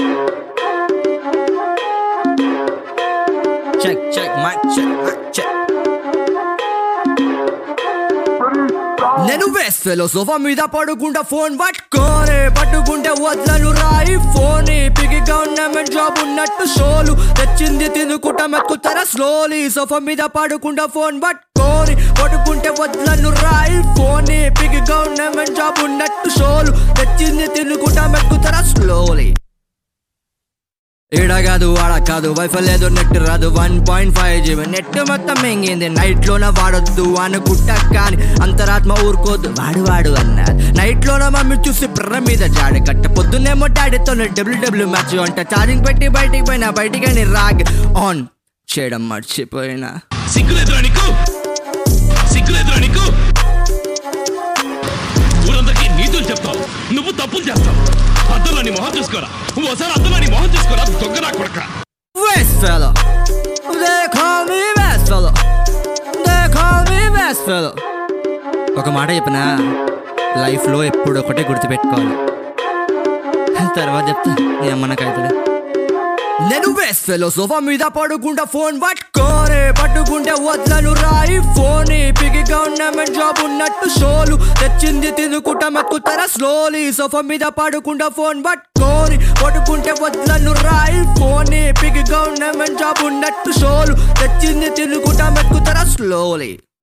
Check, check, mic check, mic check. నేను waste fellow sofa మీద పడుకుంటా ఫోన్ పట్టుకోనే పట్టుకుంటే వదలను రాయి ఫోన్ పిగిగా ఉన్న జాబ్ ఉన్నట్టు షోలు తెచ్చింది తినుకుంటా మెక్కుతారా స్లోలీ సోఫా మీద పడుకుంటా ఫోన్ పట్టుకోని పట్టుకుంటే వదలను రాయి ఫోన్ పిగిగా ఉన్న జాబ్ ఉన్నట్టు షోలు తెచ్చింది తినుకుంటా మెక్కుతారా స్లోలీ ఈడ కాదు ఆడ కాదు వైఫై లేదు నెట్ రాదు one point five GB net మొత్తం మెంగింది నైట్ లోన వాడొద్దు అనుకుంటా కానీ అంతరాత్మ ఊరుకోద్దు వాడు వాడు అన్నారు నైట్ లోన మమ్మీ చూసి బ్ర మీద జాడి కట్ట పొద్దున్నేమో డాడీతో డబ్ల్యూ డబ్ల్యూ మ్యాచ్ అంట ఛార్జింగ్ పెట్టి బయటికి పోయినా బయటికి అని రాగ్ ఆన్ చేయడం మర్చిపోయినా సిగ్గులేదురా నీకు సిగ్గులేదురా నీకు ఊరందరికీ నీతులు చెప్తావు నువ్వు తప్పులు చేస్తావు అద్దంలో నీ మొహం చూసుకోరా ఓసారి అద్దంలో నీ మొహం చూసుకోరా దొంగ నా కొడక West fella. They call me West fella. They call me West fella. ఒక మాట చెప్పిన లైఫ్లో ఎప్పుడు ఒకటే గుర్తుపెట్టుకోవాలి తర్వాత చెప్తా నీ అమ్మనకైతే నేను వేస్ట్ ఫెలో సోఫా మీద పడుకుంటా ఫోన్ పట్టుకోనే పట్టుకుంటే వదలను రాయి ఫోన్ పిగిగా ఉన్న జాబ్ ఉన్నట్టు షోలు తెచ్చింది తినుకుంటా మెక్కుతారా స్లోలీ సోఫా మీద పడుకుంటా ఫోన్ పట్టుకోని పట్టుకుంటే వదలను రాయి ఫోన్ పిగిగా ఉన్న జాబ్ ఉన్నట్టు షోలు తెచ్చింది తినుకుంటా మెక్కుతారా స్లోలీ